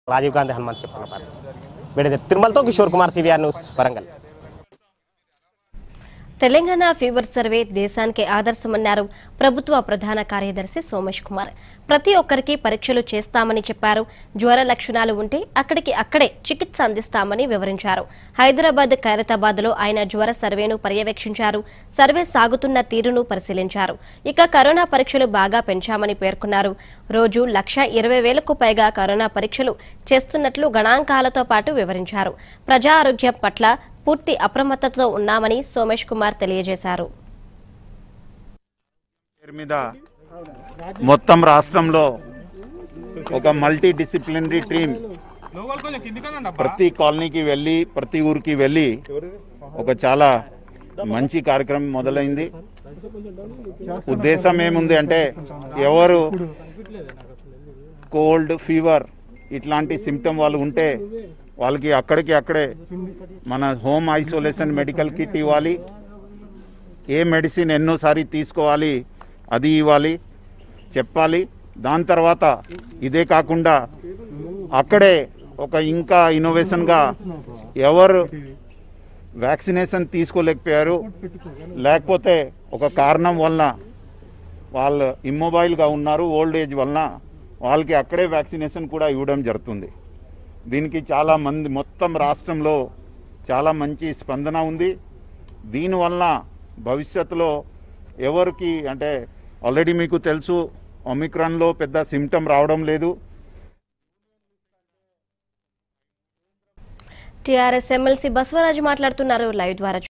రాజీవ్ గాంధీ హనుమంత్ చెప్తున్న పరిస్థితి వీడి తిరుమలతో Kishore Kumar CVR news Warangal Telangana fever survey దేశానికి ఆదర్శమన్నారు ప్రభుత్వ ప్రధాన కార్యదర్శి సోమేష్ కుమార్ ప్రతి ఒక్కరికి పరీక్షలు చేస్తామని చెప్పారు జ్వర లక్షణాలు ఉంటే అక్కడికి అక్కడే చికిత్స అందిస్తామని వివరించారు హైదరాబాద్ ఖైరతాబాద్ లో ఆయన జ్వర సర్వేను పర్యవేక్షించారు సర్వే సాగుతున్న తీరును పరిశీలించారు ఇక కరోనా పరీక్షలు బాగా పెంచామని పేర్కొన్నారు రోజు లక్ష ఇరవై వేలకు పైగా కరోనా పరీక్షలు చేస్తున్నట్లు గణాంకాలతో పాటు వివరించారు ప్రజా ఆరోగ్యం పట్ల పూర్తి అప్రమత్తతో ఉన్నామని సోమేష్ కుమార్ తెలియజేశారు పేరు మీద మొత్తం రాష్ట్రంలో ఒక మల్టీ డిసిప్లినరీ టీమ్ ప్రతి కాలనీకి వెళ్ళి ప్రతి ఊరికి వెళ్ళి ఒక చాలా మంచి కార్యక్రమం మొదలైంది ఉద్దేశం ఏముంది అంటే ఎవరు కోల్డ్ ఫీవర్ ఇట్లాంటి సిమ్టమ్ వాళ్ళు ఉంటే వాళ్ళకి అక్కడికి అక్కడే మన హోమ్ ఐసోలేషన్ మెడికల్ కిట్ ఇవ్వాలి ఏ మెడిసిన్ ఎన్నోసారి తీసుకోవాలి అది ఇవ్వాలి చెప్పాలి దాని తర్వాత ఇదే కాకుండా అక్కడే ఒక ఇంకా ఇన్నోవేషన్గా ఎవరు వ్యాక్సినేషన్ తీసుకోలేకపోయారు లేకపోతే ఒక కారణం వలన వాళ్ళు ఇమ్మొబైల్గా ఉన్నారు ఓల్డ్ ఏజ్ వలన వాళ్ళకి అక్కడే వ్యాక్సినేషన్ కూడా ఇవ్వడం జరుగుతుంది దీనికి చాలా మంది మొత్తం రాష్ట్రంలో చాలా మంచి స్పందన ఉంది దీనివల్ల భవిష్యత్తులో ఎవరికి అంటే ఆల్రెడీ మీకు తెలుసు ఒమిక్రాన్లో పెద్ద సిమ్టమ్ రావడం లేదు టీఆర్ఎస్ ఎమ్మెల్సీ బసవరాజు మాట్లాడుతున్నారు లైవ్ ద్వారా